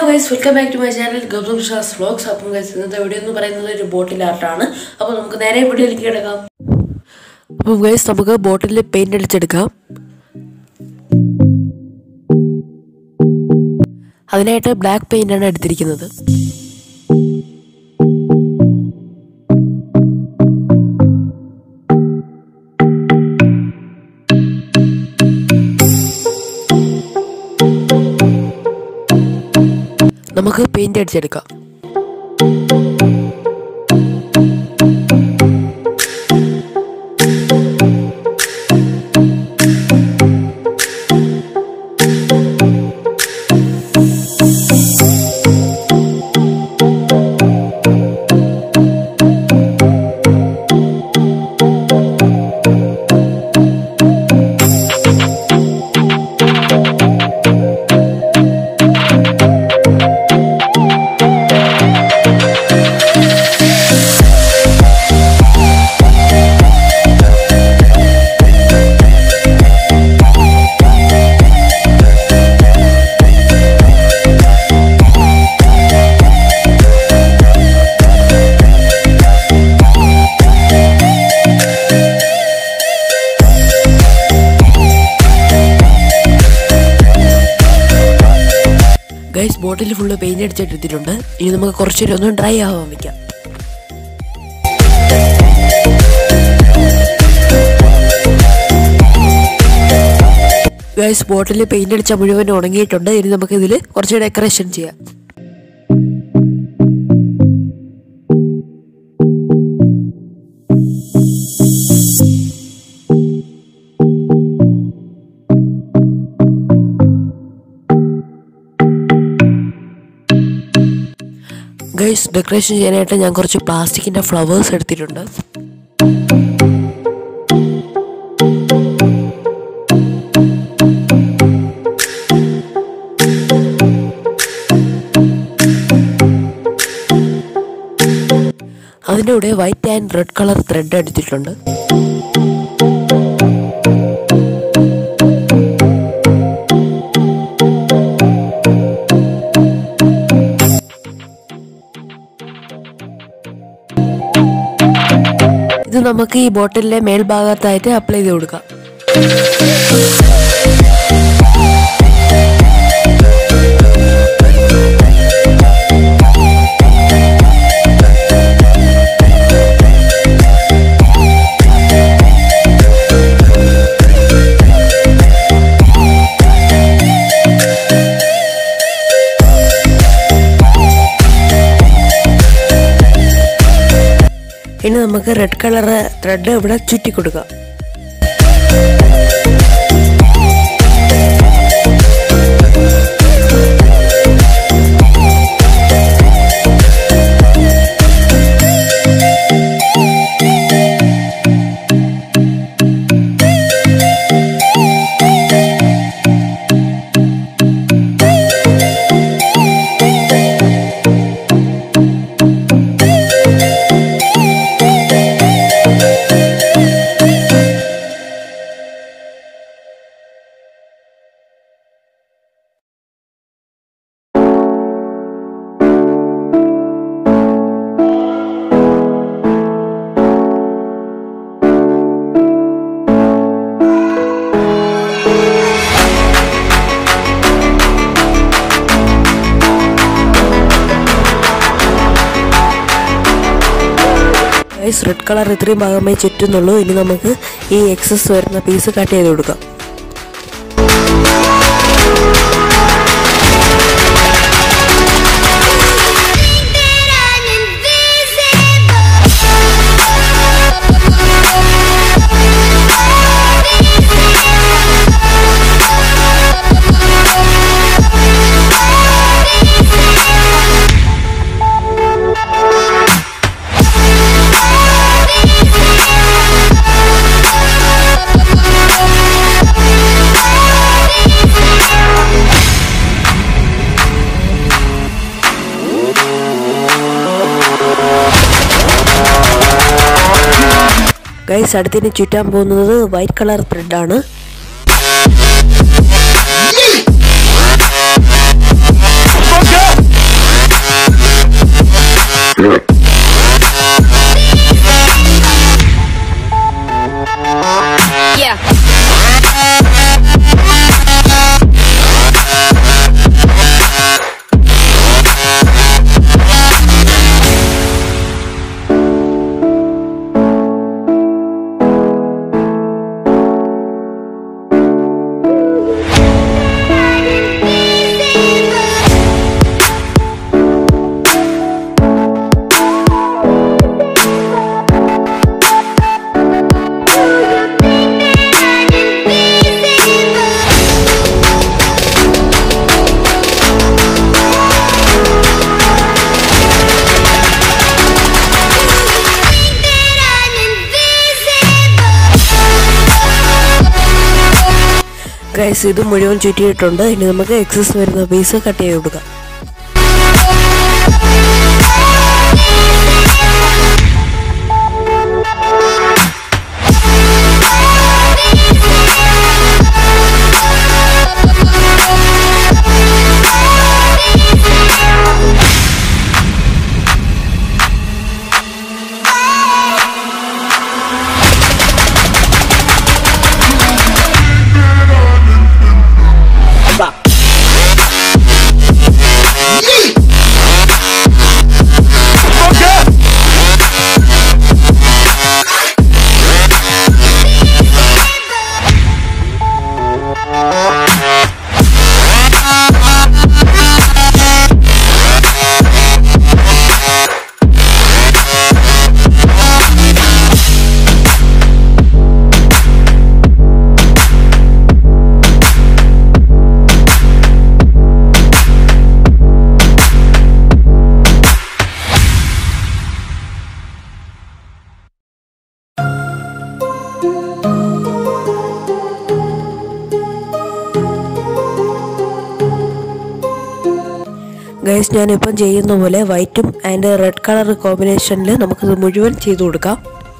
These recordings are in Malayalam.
Guys welcome back to my channel Gautham Shaz vlogs അപ്പം ഗൈസ് ഇന്നത്തെ വീഡിയോ എന്ന് പറയുന്നത് ഒരു ബോട്ടിൽ ആർട്ടാണ് അപ്പോൾ നമുക്ക് നേരെ വീഡിയോയിലേക്ക് കിടക്കാം അപ്പം ഗൈസ് നമുക്ക് ബോട്ടിൽ പെയിന്റ് അടിച്ചെടുക്കാം അതിനായിട്ട് ബ്ലാക്ക് പെയിന്റ് ആണ് എടുത്തിരിക്കുന്നത് നമുക്ക് പെയിന്റ് അടിച്ചെടുക്കാം ഗൈസ് ബോട്ടിൽ ഫുള്ള് പെയിന്റ് അടിച്ചെടുത്തിട്ടുണ്ട് ഇനി നമുക്ക് കുറച്ച് നേരം ഒന്ന് ഡ്രൈ ആവാൻ വെക്കാം ഗൈസ് ബോട്ടിൽ പെയിന്റ് അടിച്ച മുഴുവൻ ഉണങ്ങിയിട്ടുണ്ട് ഇനി നമുക്ക് ഇതിൽ കുറച്ച് ഡെക്കറേഷൻ ചെയ്യാം ഗൈസ് ഡെക്കറേഷൻ ചെയ്യാനായിട്ട് ഞാൻ കുറച്ച് പ്ലാസ്റ്റിക്കിൻ്റെ ഫ്ലവേഴ്സ് എടുത്തിട്ടുണ്ട് അതിൻ്റെ കൂടെ white and red colour thread എടുത്തിട്ടുണ്ട് ഇത് നമുക്ക് ഈ ബോട്ടിലിന്റെ മേൽഭാഗത്തായിട്ട് അപ്ലൈ ചെയ്ത് കൊടുക്കാം ഇനി നമുക്ക് റെഡ് കളർ ത്രെഡ് ഇവിടെ ചുറ്റി കൊടുക്കാം ഗൈസ് റെഡ് കളർ ഇത്രയും ഭാഗമേ ചുറ്റുന്നുള്ളൂ ഇനി നമുക്ക് ഈ എക്സസ് വരുന്ന പീസ് കട്ട് ചെയ്ത് കൊടുക്കാം ഗൈസ് അടുത്തിന് ചുറ്റാൻ പോകുന്നത് വൈറ്റ് കളർ ത്രെഡാണ് Fuck up! ഗൈസ് ഇത് മുഴുവൻ ചുറ്റിയിട്ടുണ്ട് ഇനി നമുക്ക് എക്സസ് വരുന്ന പീസ് കട്ട് ചെയ്ത് കൊടുക്കാം ഗൈസ് ഞാനിപ്പം ചെയ്യുന്ന പോലെ വൈറ്റും ആൻഡ് റെഡ് കളർ കോമ്പിനേഷനിൽ നമുക്കിത് മുഴുവൻ ചെയ്തു കൊടുക്കാം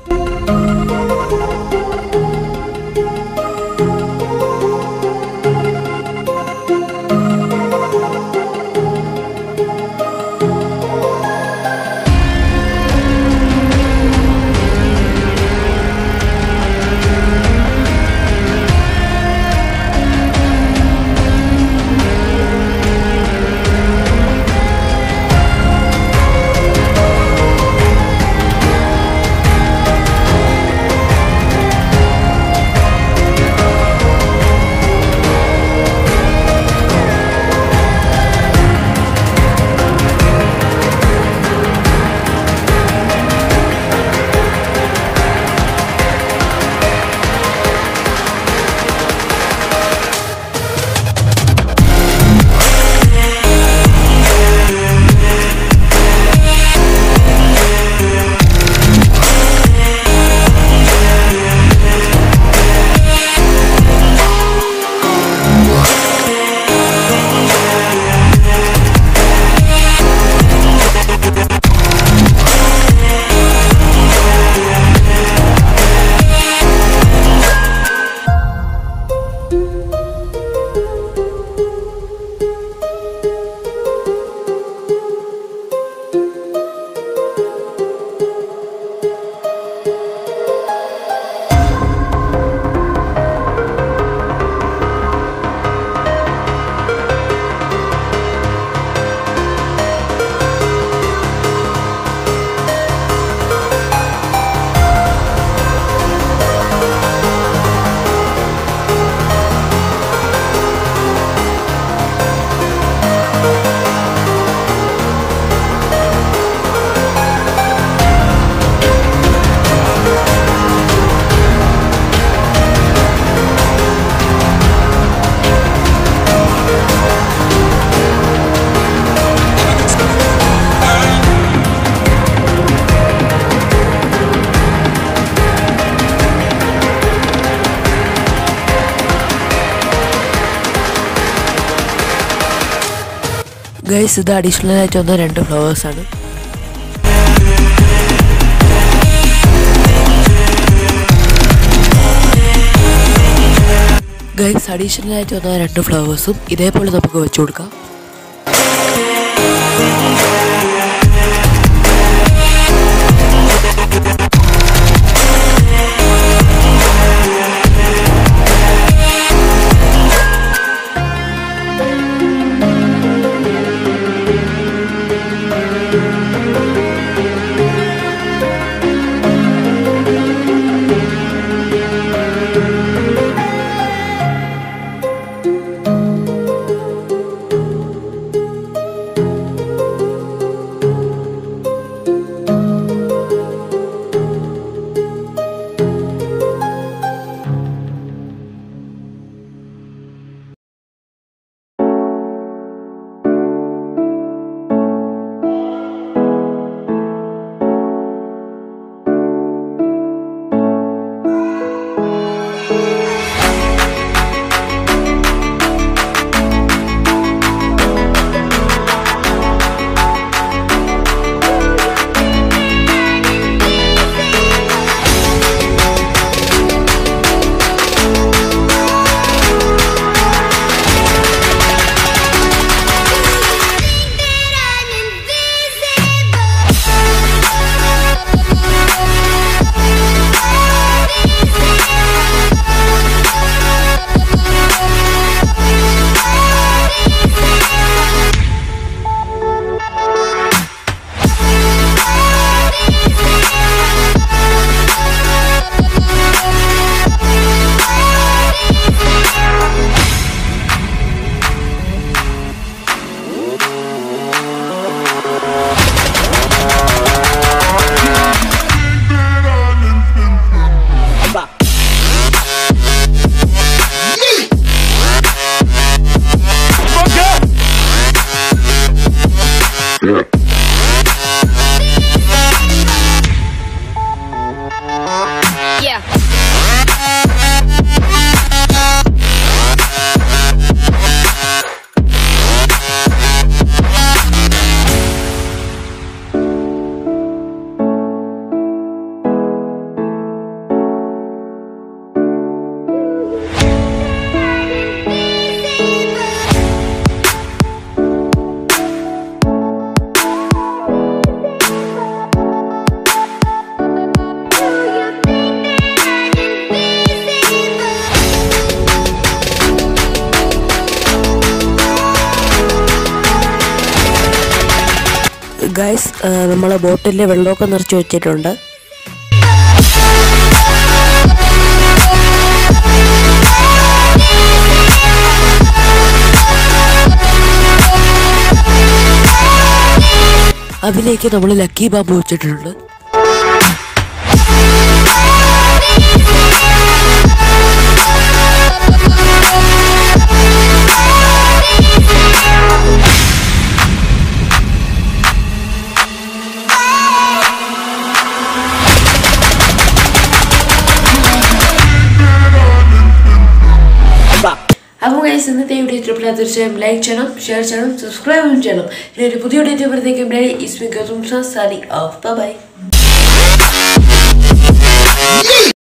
ഗൈസ് ഇത് അഡീഷണൽ ആയിട്ട് വന്ന രണ്ട് ഫ്ലവേഴ്സ് ആണ് ഗൈസ് അഡീഷണൽ ആയിട്ട് വന്ന രണ്ട് ഫ്ലവേഴ്സും ഇതേപോലെ നമുക്ക് വെച്ചു കൊടുക്കാം ഗൈസ് നമ്മൾ ബോട്ടിൽ വെള്ളമൊക്കെ നിറച്ച് വെച്ചിട്ടുണ്ട് അതിലേക്ക് നമ്മൾ ലക്കി ബാമ്പ് വെച്ചിട്ടുണ്ട് അപ്പോൾ ഗൈസ് ഇന്നത്തെ വീഡിയോ ഇഷ്ടപ്പെട്ടാൽ തീർച്ചയായും ലൈക്ക് ചെയ്യണം ഷെയർ ചെയ്യണം സബ്സ്ക്രൈബും ചെയ്യണം ഇനി ഒരു പുതിയ വീഡിയോ എത്തുമ്പോഴത്തേക്കും ഇസ്മി ഗൗതം സാരി ഓഫ് ബൈ